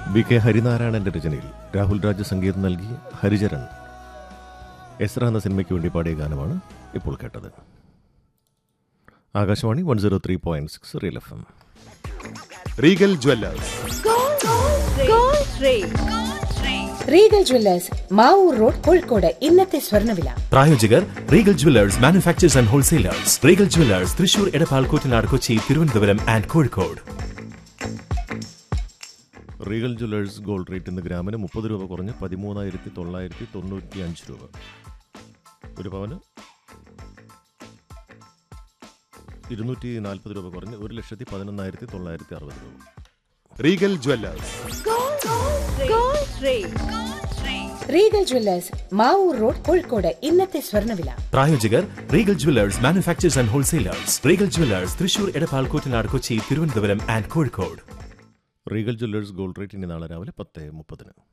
V K ഹരിനാരായണന്റെ രചനയിൽ രാഹുൽ രാജ് സംഗീതം നൽകി ഹരിചരൺ എസ്ര എന്ന സിനിമയ്ക്ക് വേണ്ടി പാടിയ ഗാനമാണ് ഇപ്പോൾ കേട്ടത് Akashvani one zero three point six real F M Regal jewellers Regal jewellers Mavoor road Kozhikode ഇന്നത്തെ സ്വർണ്ണവില പ്രായോജകർ Regal jewellers manufacturers and wholesalers Regal jewellers Thrissur Edappal Koottanad Kochi Thiruvananthapuram and Kozhikode Regal jewellers gold rate ഇന്ന് ഗ്രാമിന് മുപ്പത് രൂപ കുറഞ്ഞ് പതിമൂന്നായിരത്തി തൊള്ളായിരത്തി തൊണ്ണൂറ്റി അഞ്ച് രൂപ ഒരു പവന് ഇരുന്നൂറ്റി നാൽപ്പത് രൂപ കുറഞ്ഞ് ഒരു ലക്ഷത്തി പതിനൊന്നായിരത്തി തൊള്ളായിരത്തി അറുപത് രൂപ Regal jewellers Regal jewellers Mavoor road Kozhikode ഇന്നത്തെ സ്വർണ്ണവില പ്രായോജകർ Regal jewellers manufacturers and wholesalers Regal jewellers Thrissur Edappal Koottanad Kochi Thiruvananthapuram and Kozhikode Regal jewellers gold rate ഇനി നാളെ രാവിലെ പത്ത് മുപ്പതിന്